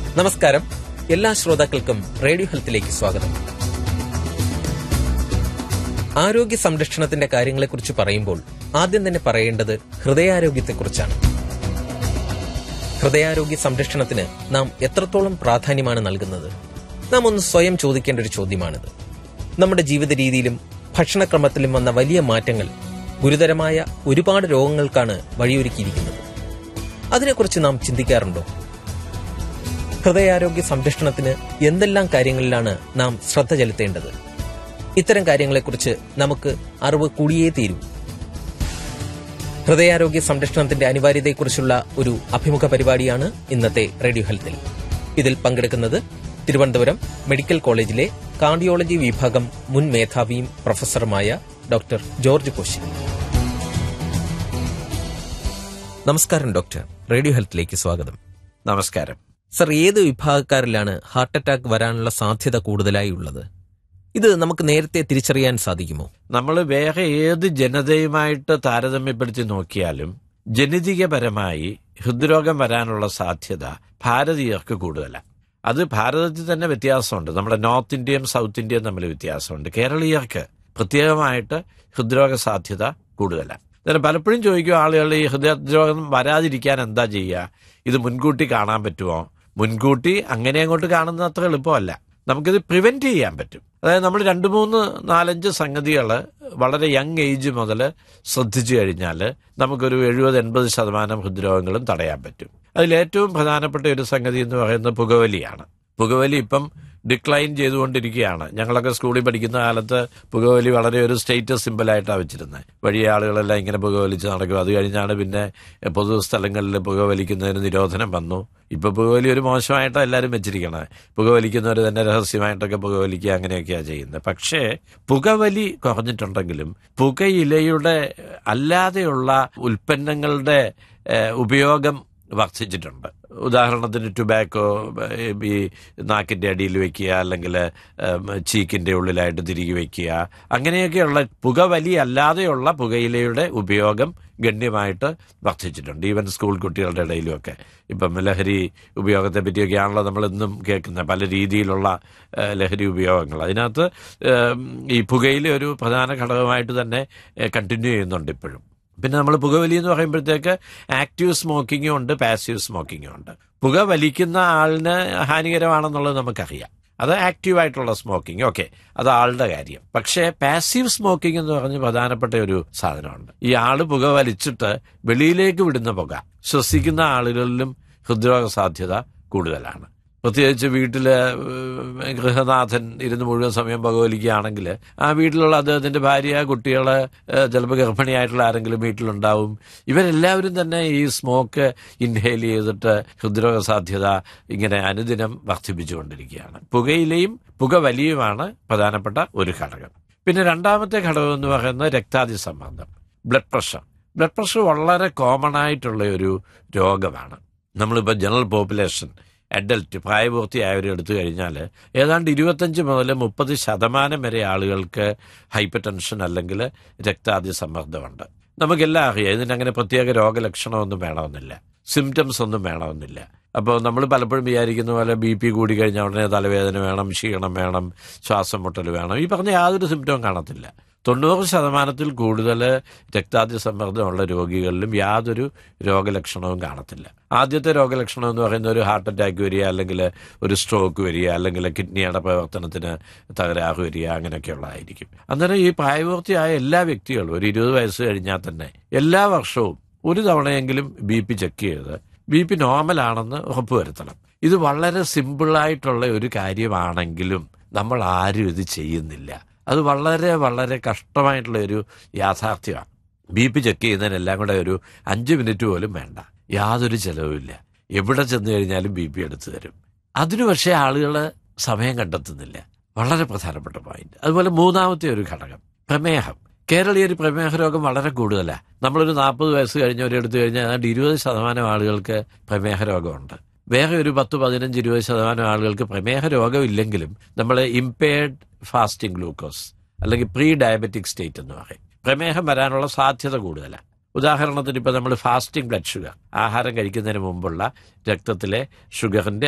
നമസ്കാരം എല്ലാ ശ്രോതാക്കൾക്കും റേഡിയോ ഹെൽത്തിലേക്ക് സ്വാഗതം ആരോഗ്യ സംരക്ഷണത്തിന്റെ കാര്യങ്ങളെക്കുറിച്ച് പറയുമ്പോൾ ആദ്യം തന്നെ പറയേണ്ടത് ഹൃദയാരോഗ്യത്തെക്കുറിച്ചാണ് ഹൃദയാരോഗ്യ സംരക്ഷണത്തിന് നാം എത്രത്തോളം പ്രാധാന്യമാണ് നൽകുന്നത് നാം ഒന്ന് സ്വയം ചോദിക്കേണ്ട ഒരു ചോദ്യമാണിത് നമ്മുടെ ജീവിത രീതിയിലും ഭക്ഷണക്രമത്തിലും വന്ന വലിയ മാറ്റങ്ങൾ ഗുരുതരമായ ഒരുപാട് രോഗങ്ങൾക്കാണ് വഴിയൊരുക്കിയിരിക്കുന്നത് അതിനെക്കുറിച്ച് നാം ചിന്തിക്കാറുണ്ടോ ഹൃദയാരോഗ്യ സംരക്ഷണത്തിന് എന്തെല്ലാം കാര്യങ്ങളിലാണ് നാം ശ്രദ്ധ ചെലുത്തേണ്ടത് ഇത്തരം കാര്യങ്ങളെക്കുറിച്ച് നമുക്ക് അറിവ് കൂടിയേ തീരൂ ഹൃദയാരോഗ്യ സംരക്ഷണത്തിന്റെ അനിവാര്യതയെക്കുറിച്ചുള്ള ഒരു അഭിമുഖ പരിപാടിയാണ് ഇന്നത്തെ റേഡിയോ ഹെൽത്തിൽ ഇതിൽ പങ്കെടുക്കുന്നത് തിരുവനന്തപുരം മെഡിക്കൽ കോളേജിലെ കാർഡിയോളജി വിഭാഗം മുൻ മേധാവിയും പ്രൊഫസറുമായ ഡോക്ടർ ജോർജ് കോശി നമസ്കാരം ഡോക്ടർ റേഡിയോ ഹെൽത്തിലേക്ക് സ്വാഗതം നമസ്കാരം സർ ഏത് വിഭാഗക്കാരിലാണ് ഹാർട്ട് അറ്റാക്ക് വരാനുള്ള സാധ്യത കൂടുതലായി ഉള്ളത് ഇത് നമുക്ക് നേരത്തെ തിരിച്ചറിയാൻ സാധിക്കുമോ നമ്മൾ വേറെ ഏത് ജനതയുമായിട്ട് താരതമ്യപ്പെടുത്തി നോക്കിയാലും ജനിതകപരമായി ഹൃദ്രോഗം വരാനുള്ള സാധ്യത ഭാരതീയർക്ക് കൂടുതലാണ് അത് ഭാരതത്തിൽ തന്നെ വ്യത്യാസമുണ്ട് നമ്മുടെ നോർത്ത് ഇന്ത്യയും സൗത്ത് ഇന്ത്യയും തമ്മിൽ വ്യത്യാസമുണ്ട് കേരളീയർക്ക് പ്രത്യേകമായിട്ട് ഹൃദ്രോഗ സാധ്യത കൂടുതലാണ് അന്നേരം പലപ്പോഴും ചോദിക്കും ആളുകൾ ഈ ഹൃദയരോഗം വരാതിരിക്കാൻ എന്താ ചെയ്യുക ഇത് മുൻകൂട്ടി കാണാൻ പറ്റുമോ മുൻകൂട്ടി അങ്ങനെ അങ്ങോട്ട് കാണുന്നത് അത്ര എളുപ്പമല്ല നമുക്കിത് പ്രിവെന്റ് ചെയ്യാൻ പറ്റും അതായത് നമ്മൾ രണ്ട് മൂന്ന് നാലഞ്ച് സംഗതികൾ വളരെ യങ് ഏജ് മുതൽ ശ്രദ്ധിച്ചു കഴിഞ്ഞാൽ നമുക്കൊരു എഴുപത് എൺപത് ശതമാനം ഹൃദ്രോഗങ്ങളും തടയാൻ പറ്റും അതിലേറ്റവും പ്രധാനപ്പെട്ട ഒരു സംഗതി എന്ന് പറയുന്നത് പുകവലിയാണ് പുകവലി ഇപ്പം ഡിക്ലൈൻ ചെയ്തുകൊണ്ടിരിക്കുകയാണ് ഞങ്ങളൊക്കെ സ്കൂളിൽ പഠിക്കുന്ന കാലത്ത് പുകവലി വളരെ ഒരു സ്റ്റേറ്റസ് സിമ്പിളായിട്ടാണ് വെച്ചിരുന്നത് വഴിയ ആളുകളെല്ലാം ഇങ്ങനെ പുകവലിച്ച് നടക്കും അത് കഴിഞ്ഞാണ് പിന്നെ പൊതു സ്ഥലങ്ങളിൽ പുകവലിക്കുന്നതിന് നിരോധനം വന്നു ഇപ്പൊ പുകവലി ഒരു മോശമായിട്ടാണ് എല്ലാവരും വെച്ചിരിക്കണത് പുകവലിക്കുന്നവർ തന്നെ രഹസ്യമായിട്ടൊക്കെ പുകവലിക്കുക അങ്ങനെയൊക്കെയാണ് ചെയ്യുന്നത് പക്ഷേ പുകവലി കുറഞ്ഞിട്ടുണ്ടെങ്കിലും പുകയിലയുടെ അല്ലാതെയുള്ള ഉൽപ്പന്നങ്ങളുടെ ഏഹ്, ഉപയോഗം വർദ്ധിച്ചിട്ടുണ്ട് ഉദാഹരണത്തിന് ടുബാക്കോ ഈ നാക്കിന്റെ അടിയിൽ വെക്കുക അല്ലെങ്കിൽ ചീക്കിന്റെ ഉള്ളിലായിട്ട് തിരികെ വെക്കുക അങ്ങനെയൊക്കെയുള്ള പുകവലി അല്ലാതെയുള്ള പുകയിലയുടെ ഉപയോഗം ഗണ്യമായിട്ട് വർദ്ധിച്ചിട്ടുണ്ട് ഈവൻ സ്കൂൾ കുട്ടികളുടെ ഇടയിലുമൊക്കെ ഇപ്പം ലഹരി ഉപയോഗത്തെ പറ്റിയൊക്കെയാണല്ലോ നമ്മൾ എന്നും കേൾക്കുന്നത് പല രീതിയിലുള്ള ഏഹ്, ലഹരി ഉപയോഗങ്ങൾ അതിനകത്ത് ഏഹ്, ഈ പുകയില ഒരു പ്രധാന ഘടകമായിട്ട് തന്നെ കണ്ടിന്യൂ ചെയ്യുന്നുണ്ട് ഇപ്പോഴും പിന്നെ നമ്മൾ പുകവലി എന്ന് പറയുമ്പോഴത്തേക്ക് ആക്റ്റീവ് സ്മോക്കിങ്ങും ഉണ്ട് പാസീവ് സ്മോക്കിങ്ങും ഉണ്ട് പുക വലിക്കുന്ന ആളിന് ഹാനികരമാണെന്നുള്ളത് നമുക്കറിയാം അത് ആക്റ്റീവായിട്ടുള്ള സ്മോക്കിംഗ് ഓക്കെ അത് ആളുടെ കാര്യം പക്ഷേ പാസീവ് സ്മോക്കിംഗ് എന്ന് പറഞ്ഞ് പ്രധാനപ്പെട്ട ഒരു സാധനമുണ്ട് ഈ ആള് പുക വലിച്ചിട്ട് വെളിയിലേക്ക് വിടുന്ന പുക ശ്വസിക്കുന്ന ആളുകളിലും ഹൃദ്രോഗ സാധ്യത കൂടുതലാണ് പ്രത്യേകിച്ച് വീട്ടില് ഏഹ്, ഗൃഹനാഥൻ ഇരുന്ന് മുഴുവൻ സമയം പുകവലിക്കുകയാണെങ്കിൽ ആ വീട്ടിലുള്ള അദ്ദേഹത്തിന്റെ ഭാര്യ കുട്ടികള് ഏഹ്, ചിലപ്പോൾ ഗർഭിണിയായിട്ടുള്ള ആരെങ്കിലും വീട്ടിലുണ്ടാവും ഇവരെല്ലാവരും തന്നെ ഈ സ്മോക്ക് ഇൻഹേൽ ചെയ്തിട്ട് ഹൃദ്രോഗ സാധ്യത ഇങ്ങനെ അനുദിനം വർദ്ധിപ്പിച്ചുകൊണ്ടിരിക്കുകയാണ് പുകയിലയും പുകവലിയുമാണ് പ്രധാനപ്പെട്ട ഒരു ഘടകം പിന്നെ രണ്ടാമത്തെ ഘടകം എന്ന് പറയുന്നത് രക്താതി സമ്മർദ്ദം ബ്ലഡ് പ്രഷർ ബ്ലഡ് പ്രഷർ വളരെ കോമൺ ആയിട്ടുള്ള ഒരു രോഗമാണ് നമ്മളിപ്പോൾ ജനറൽ പോപ്പുലേഷൻ അഡൽട്ട് പ്രായപൂർത്തിയായവർ എടുത്തു കഴിഞ്ഞാൽ ഏതാണ്ട് ഇരുപത്തഞ്ച് മുതൽ മുപ്പത് ശതമാനം വരെ ആളുകൾക്ക് ഹൈപ്പർ ടെൻഷൻ അല്ലെങ്കിൽ രക്താതി സമ്മർദ്ദമുണ്ട് നമുക്കെല്ലാം അറിയാം ഇതിനങ്ങനെ പ്രത്യേക രോഗലക്ഷണമൊന്നും വേണമെന്നില്ല സിംറ്റംസ് ഒന്നും വേണമെന്നില്ല അപ്പോൾ നമ്മൾ പലപ്പോഴും വിചാരിക്കുന്ന പോലെ ബി പി കൂടി കഴിഞ്ഞാൽ ഉടനെ തലവേദന വേണം ക്ഷീണം വേണം ശ്വാസം മുട്ടൽ വേണം ഈ പറഞ്ഞ യാതൊരു സിംറ്റവും കാണത്തില്ല തൊണ്ണൂറ് ശതമാനത്തിൽ കൂടുതൽ രക്താതി സമ്മർദ്ദമുള്ള രോഗികളിലും യാതൊരു രോഗലക്ഷണവും കാണത്തില്ല ആദ്യത്തെ രോഗലക്ഷണം എന്ന് പറയുന്ന ഒരു ഹാർട്ട് അറ്റാക്ക് വരിക അല്ലെങ്കിൽ ഒരു സ്ട്രോക്ക് വരിക അല്ലെങ്കിൽ കിഡ്നിയുടെ പ്രവർത്തനത്തിന് തകരാറ് വരിക അങ്ങനെയൊക്കെയുള്ളതായിരിക്കും അന്നേരം ഈ പ്രായപൂർത്തിയായ എല്ലാ വ്യക്തികളും ഒരു ഇരുപത് വയസ്സ് കഴിഞ്ഞാൽ തന്നെ എല്ലാ വർഷവും ഒരു തവണയെങ്കിലും ബി പി ചെക്ക് ചെയ്ത് ബി പി നോർമൽ ആണെന്ന് ഉറപ്പുവരുത്തണം ഇത് വളരെ സിമ്പിളായിട്ടുള്ള ഒരു കാര്യമാണെങ്കിലും നമ്മൾ ആരും ഇത് ചെയ്യുന്നില്ല അത് വളരെ വളരെ കഷ്ടമായിട്ടുള്ള ഒരു യാഥാർത്ഥ്യമാണ് ബി പി ചെക്ക് ചെയ്യുന്നതിനെല്ലാം കൂടെ ഒരു അഞ്ച് മിനിറ്റ് പോലും വേണ്ട യാതൊരു ചെലവുമില്ല എവിടെ ചെന്ന് കഴിഞ്ഞാലും ബി പി എടുത്തു തരും അതിനു പക്ഷേ ആളുകൾ സമയം കണ്ടെത്തുന്നില്ല വളരെ പ്രധാനപ്പെട്ട പോയിന്റ് അതുപോലെ മൂന്നാമത്തെ ഒരു ഘടകം പ്രമേഹം കേരളീയർ പ്രമേഹ രോഗം വളരെ കൂടുതലാണ് നമ്മളൊരു നാൽപ്പത് വയസ്സ് കഴിഞ്ഞവരെ എടുത്തു കഴിഞ്ഞാൽ ഏതാണ്ട് ഇരുപത് ശതമാനം ആളുകൾക്ക് പ്രമേഹ രോഗമുണ്ട് വേറെ ഒരു പത്ത് പതിനഞ്ച് ഇരുപത് ശതമാനം ആളുകൾക്ക് പ്രമേഹ രോഗമില്ലെങ്കിലും നമ്മൾ ഇംപെയർഡ് ഫാസ്റ്റിംഗ് ഗ്ലൂക്കോസ് അല്ലെങ്കിൽ പ്രീ ഡയബറ്റിക് സ്റ്റേറ്റ് എന്ന് പറയും പ്രമേഹം വരാനുള്ള സാധ്യത കൂടുതലാണ് ഉദാഹരണത്തിന് ഇപ്പോൾ നമ്മൾ ഫാസ്റ്റിംഗ് ബ്ലഡ് ഷുഗർ ആഹാരം കഴിക്കുന്നതിന് മുമ്പുള്ള രക്തത്തിലെ ഷുഗറിന്റെ